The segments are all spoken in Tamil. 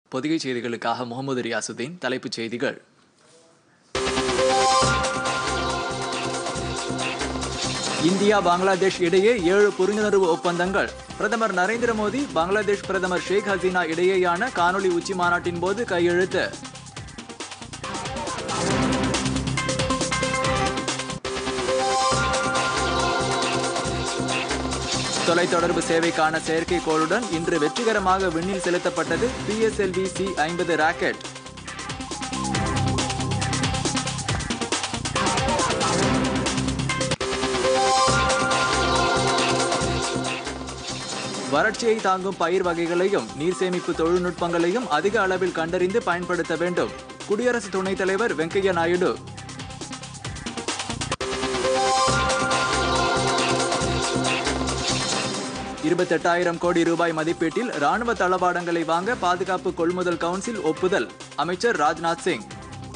பொதிகை செய்திகளுக்காக முகமது ரியாசுதீன் தலைப்புச் செய்திகள் இந்தியா பங்களாதேஷ் இடையே ஏழு புரிந்துணர்வு ஒப்பந்தங்கள் பிரதமர் நரேந்திர மோடி பங்களாதேஷ் பிரதமர் ஷேக் ஹசீனா இடையேயான காணொலி உச்சி மாநாட்டின் போது கையெழுத்து தொலைத்தொடர்பு சேவைக்கான செயற்கைக்கோளுடன் இன்று வெற்றிகரமாக விண்ணில் செலுத்தப்பட்டது பிஎஸ்எல்வி சி ஐம்பது ராக்கெட் வறட்சியை தாங்கும் பயிர் வகைகளையும் நீர் சேமிப்பு தொழில்நுட்பங்களையும் அதிக அளவில் கண்டறிந்து பயன்படுத்த வேண்டும் குடியரசு துணைத் தலைவர் வெங்கையா நாயுடு இருபத்தெட்டாயிரம் கோடி ரூபாய் மதிப்பீட்டில் ராணுவ தளவாடங்களை வாங்க பாதுகாப்பு கொள்முதல் கவுன்சில் ஒப்புதல் அமைச்சர் ராஜ்நாத் சிங்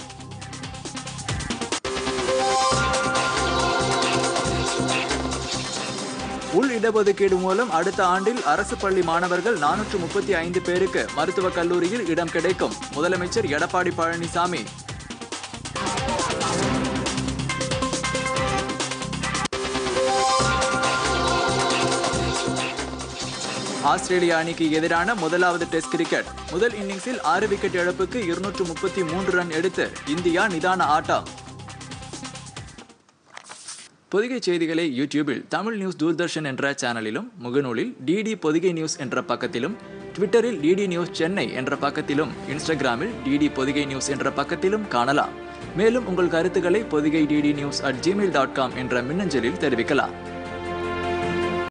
உள் இடஒதுக்கீடு மூலம் அடுத்த ஆண்டில் அரசு பள்ளி மாணவர்கள் நானூற்று முப்பத்தி ஐந்து பேருக்கு மருத்துவக் கல்லூரியில் இடம் கிடைக்கும் முதலமைச்சர் எடப்பாடி பழனிசாமி ஆஸ்திரேலிய அணிக்கு எதிரான முதலாவது டெஸ்ட் கிரிக்கெட் முதல் இன்னிங்ஸில் ஆறு விக்கெட் இழப்புக்கு இருநூற்று முப்பத்தி மூன்று ரன் எடுத்து இந்தியா நிதான ஆட்டம் பொதிகை செய்திகளை யூடியூபில் தமிழ் நியூஸ் தூர்தர்ஷன் என்ற சேனலிலும் முகநூலில் டிடி பொதிகை நியூஸ் என்ற பக்கத்திலும் ட்விட்டரில் டிடி நியூஸ் சென்னை என்ற பக்கத்திலும் இன்ஸ்டாகிராமில் டிடி பொதிகை நியூஸ் என்ற பக்கத்திலும் காணலாம் மேலும் உங்கள் கருத்துக்களை Podhigai DD news at Gmail dot com என்ற மின்னஞ்சலில் தெரிவிக்கலாம்